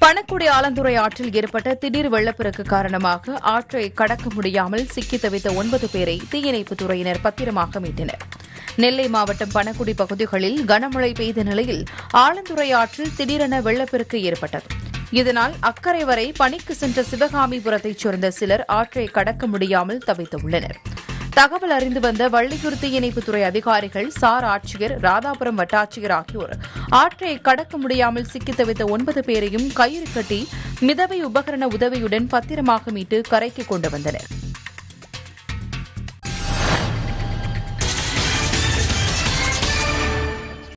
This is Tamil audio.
பணக்குடி ஆலந்துறை ஆற்றில் ஏற்பட்ட திடீர் வெள்ளப்பெருக்கு காரணமாக ஆற்றை கடக்க முடியாமல் சிக்கி தவித்த ஒன்பது பேரை தீயணைப்புத் துறையினர் பத்திரமாக மீட்டனர் நெல்லை மாவட்டம் பணக்குடி பகுதிகளில் கனமழை பெய்த நிலையில் ஆலந்துறை ஆற்றில் திடீரென வெள்ளப்பெருக்கு ஏற்பட்டது இதனால் அக்கறை வரை பணிக்கு சென்ற சிவகாமிபுரத்தைச் சேர்ந்த சிலர் ஆற்றை கடக்க முடியாமல் தவித்துள்ளனர் தகவல் அறிந்து வந்த வள்ளியூர் தீயணைப்புத்துறை அதிகாரிகள் சார் ஆட்சியர் ராதாபுரம் வட்டாட்சியர் ஆகியோர் ஆற்றை கடக்க முடியாமல் சிக்கித் தவித்த ஒன்பது பேரையும் கயிறு கட்டி மிதவை உபகரண உதவியுடன் பத்திரமாக மீட்டு கரைக்கு கொண்டு வந்தனர்